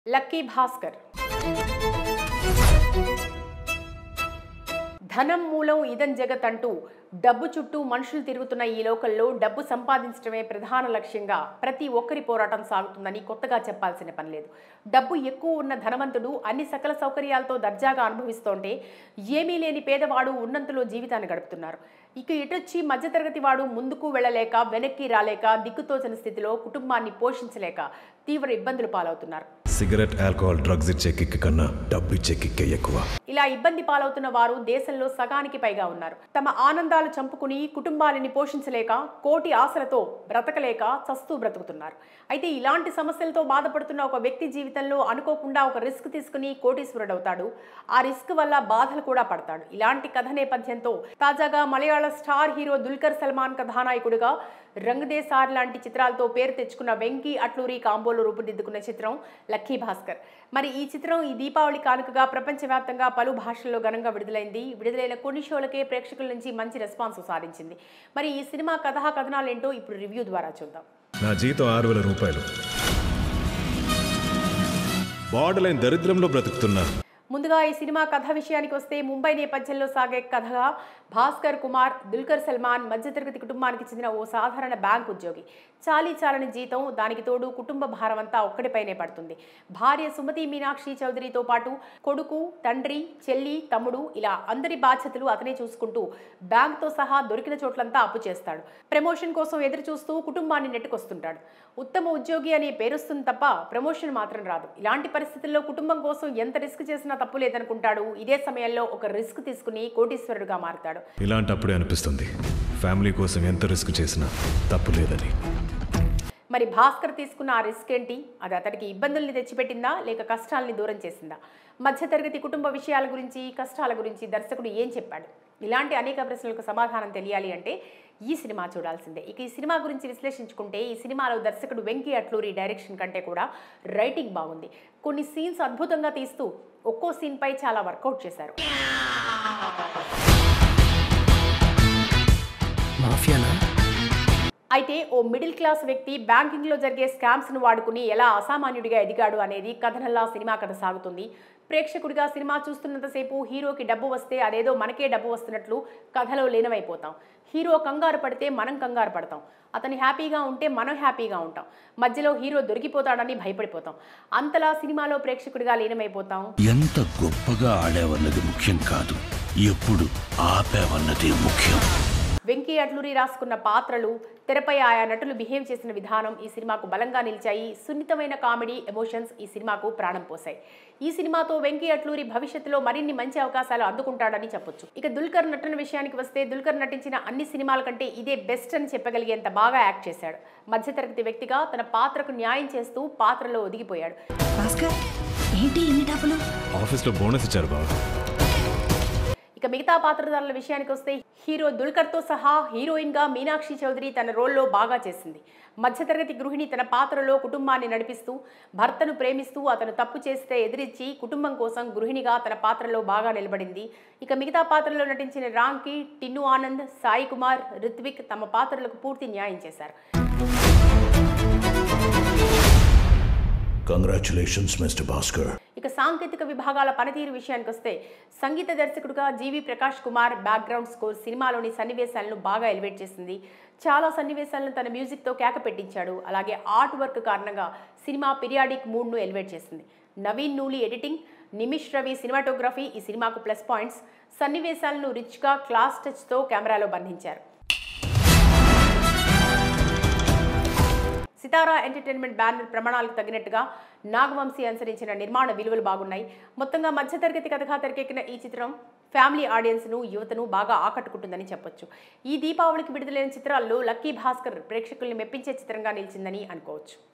lucky Bhaskar ధనం మూలం ఇదం జగత్ అంటూ డబ్బు చుట్టూ మనుషులు తిరుగుతున్న ఈ లోకల్లో డబ్బు సంపాదించడమే ప్రధాన లక్ష్యంగా ప్రతి ఒక్కరి పోరాటం సాగుతుందని కొత్తగా చెప్పాల్సిన పని లేదు డబ్బు ఎక్కువ ఉన్న ధనవంతుడు అన్ని సకల సౌకర్యాలతో దర్జాగా అనుభవిస్తోంటే ఏమీ లేని పేదవాడు ఉన్నంతలో జీవితాన్ని గడుపుతున్నారు ఇక ఇటొచ్చి మధ్యతరగతి వాడు ముందుకు వెళ్ళలేక వెనక్కి రాలేక దిక్కుతోచని స్థితిలో కుటుంబాన్ని పోషించలేక తీవ్ర ఇబ్బందులు పాలవుతున్నారు సిగరెట్ ఆల్కహాల్ డ్రగ్స్ ఇచ్చే కిక్ కన్నా డబ్బు ఇచ్చే కిక్కే ఎక్కువ ఇలా ఇబ్బంది పాలవుతున్న వారు దేశంలో సగానికి పైగా ఉన్నారు తమ ఆనందాలు చంపుకుని కుటుంబాలని పోషించలేక కోటి ఆశలతో బ్రతకలేక చస్తూ బ్రతుకుతున్నారు అయితే ఇలాంటి సమస్యలతో బాధపడుతున్న ఒక వ్యక్తి జీవితంలో అనుకోకుండా ఒక రిస్క్ తీసుకుని కోటీశ్వరుడవుతాడు ఆ రిస్క్ వల్ల బాధలు కూడా పడతాడు ఇలాంటి కథ నేపథ్యంతో తాజాగా మలయాళ స్టార్ హీరో దుల్కర్ సల్మాన్ కథానాయకుడిగా రంగదేశార్ లాంటి చిత్రాలతో పేరు తెచ్చుకున్న వెంకీ అట్లూరి కాంబోలో రూపుదిద్దుకున్న చిత్రం లక్కీ భాస్కర్ మరి ఈ చిత్రం ఈ దీపావళి కానుకగా ప్రపంచవ్యాప్తంగా పలు భాషల్లో ఘనంగా విడుదలైంది విడుదలైన కొన్ని షోలకే ప్రేక్షకుల నుంచి మంచి రెస్పాన్స్ సాధించింది మరి ఈ సినిమా కథా కథనాలేంటో ఇప్పుడు రివ్యూ ద్వారా చూద్దాం నా జీతం ఆరు వేల రూపాయలు బార్డర్ లైన్ దరిద్రంలో బ్రతుకుతున్నా ముందుగా ఈ సినిమా కథ విషయానికి వస్తే ముంబై నేపథ్యంలో సాగే కథగా భాస్కర్ కుమార్ దుల్కర్ సల్మాన్ మధ్యతరగతి కుటుంబానికి చెందిన ఓ సాధారణ బ్యాంక్ ఉద్యోగి చాలీ చాలని జీతం దానికి తోడు కుటుంబ భారం అంతా ఒక్కడిపైనే పడుతుంది భార్య సుమతి మీనాక్షి చౌదరితో పాటు కొడుకు తండ్రి చెల్లి తమ్ముడు ఇలా అందరి బాధ్యతలు అతనే చూసుకుంటూ బ్యాంక్తో సహా దొరికిన చోట్లంతా అప్పు చేస్తాడు ప్రమోషన్ కోసం ఎదురు చూస్తూ కుటుంబాన్ని నెట్టుకొస్తుంటాడు ఉత్తమ ఉద్యోగి అనే పేరొస్తుంది తప్ప ప్రమోషన్ మాత్రం రాదు ఇలాంటి పరిస్థితుల్లో కుటుంబం కోసం ఎంత రిస్క్ చేసినా తప్పు లేదనుకుంటాడు ఇదే సమయంలో ఒక రిస్క్ తీసుకుని కోటీశ్వరుడుగా మారుతాడు ఇలాంటప్పుడే అనిపిస్తుంది ఫ్యామిలీ కోసం ఎంత రిస్క్ చేసినా తప్పు లేదని మరి భాస్కర్ తీసుకున్న ఆ రిస్క్ ఏంటి అది అతడికి ఇబ్బందుల్ని తెచ్చిపెట్టిందా లేక కష్టాలని దూరం చేసిందా మధ్యతరగతి కుటుంబ విషయాల గురించి కష్టాల గురించి దర్శకుడు ఏం చెప్పాడు ఇలాంటి అనేక ప్రశ్నలకు సమాధానం తెలియాలి అంటే ఈ సినిమా చూడాల్సిందే ఇక ఈ సినిమా గురించి విశ్లేషించుకుంటే ఈ సినిమాలో దర్శకుడు వెంకీ అట్లూరి డైరెక్షన్ కంటే కూడా రైటింగ్ బాగుంది కొన్ని సీన్స్ అద్భుతంగా తీస్తూ ఒక్కో సీన్పై చాలా వర్కౌట్ చేశారు మాఫియానా అయితే ఓ మిడిల్ క్లాస్ వ్యక్తి బ్యాంకింగ్లో జరిగే స్కామ్స్ను వాడుకుని ఎలా అసామాన్యుడిగా ఎదిగాడు అనేది కథనల్లా సినిమా కథ సాగుతుంది ప్రేక్షకుడిగా సినిమా చూస్తున్నంతసేపు హీరోకి డబ్బు వస్తే అదేదో మనకే డబ్బు వస్తున్నట్లు కథలో లీనమైపోతాం హీరో కంగారు పడితే మనం కంగారు పడతాం అతను హ్యాపీగా ఉంటే మనం హ్యాపీగా ఉంటాం మధ్యలో హీరో దొరికిపోతాడని భయపడిపోతాం అంతలా సినిమాలో ప్రేక్షకుడిగా లీనమైపోతాం ఎంత గొప్పగా ఆడావన్నది ముఖ్యం కాదు ఎప్పుడు ఆపావన్నది ముఖ్యం వెంకీ అట్లూరి రాసుకున్న పాత్రలు తెరపై ఆయా నటులు బిహేవ్ చేసిన విధానం ఈ సినిమాకు బలంగా నిలిచాయి సున్నితమైన కామెడీ ఎమోషన్స్ ఈ సినిమాకు ప్రాణం పోసాయి ఈ సినిమాతో వెంకీ అట్లూరి భవిష్యత్తులో మరిన్ని మంచి అవకాశాలు అందుకుంటాడని చెప్పొచ్చు ఇక దుల్కర్ నటన విషయానికి వస్తే దుల్కర్ నటించిన అన్ని సినిమాల కంటే ఇదే బెస్ట్ అని చెప్పగలిగేంత బాగా యాక్ట్ చేశాడు మధ్యతరగతి వ్యక్తిగా తన పాత్రకు న్యాయం చేస్తూ పాత్రలో ఒదిగిపోయాడు భాస్కర్ ఏంటి ఇన్ని డబ్బులు ఆఫీస్లో బోనస్ ఇచ్చారు బాబు ఇక మిగతా పాత్రధారుల విషయానికి వస్తే హీరో దుల్కర్తో సహా హీరోయిన్గా మీనాక్షి చౌదరి తన రోల్లో బాగా చేసింది మధ్యతరగతి గృహిణి తన పాత్రలో కుటుంబాన్ని నడిపిస్తూ భర్తను ప్రేమిస్తూ అతను తప్పు చేస్తే ఎదిరించి కుటుంబం కోసం గృహిణిగా తన పాత్రలో బాగా నిలబడింది ఇక మిగతా పాత్రలో నటించిన రాంకి టిన్ను ఆనంద్ సాయి కుమార్ రిత్విక్ తమ పాత్రలకు పూర్తి న్యాయం చేశారు కంగ్రాచులేషన్స్ మిస్టర్ భాస్కర్ ఇక సాంకేతిక విభాగాల పనితీరు విషయానికి వస్తే సంగీత దర్శకుడిగా G V Prakash Kumar background score సినిమాలోని సన్నివేశాలను బాగా ఎలివేట్ చేసింది చాలా సన్నివేశాలను తన మ్యూజిక్తో కేక పెట్టించాడు అలాగే ఆర్ట్ వర్క్ కారణంగా సినిమా పిరియాడిక్ మూడ్ను ఎలివేట్ చేసింది నవీన్ నూలి ఎడిటింగ్ నిమిష్ రవి సినిమాటోగ్రఫీ ఈ సినిమాకు ప్లస్ పాయింట్స్ సన్నివేశాలను రిచ్గా క్లాస్ టచ్తో కెమెరాలో బంధించారు సితారా ఎంటర్టైన్మెంట్ బ్యానర్ ప్రమాణాలకు తగినట్టుగా నాగవంశీ అనుసరించిన నిర్మాణ విలువలు బాగున్నాయి మొత్తంగా మధ్యతరగతి కథగా తెరకెక్కిన ఈ చిత్రం ఫ్యామిలీ ఆడియన్స్ను యువతను బాగా ఆకట్టుకుంటుందని చెప్పొచ్చు ఈ దీపావళికి విడుదలైన చిత్రాల్లో లక్కీ భాస్కర్ ప్రేక్షకుల్ని మెప్పించే చిత్రంగా నిలిచిందని అనుకోవచ్చు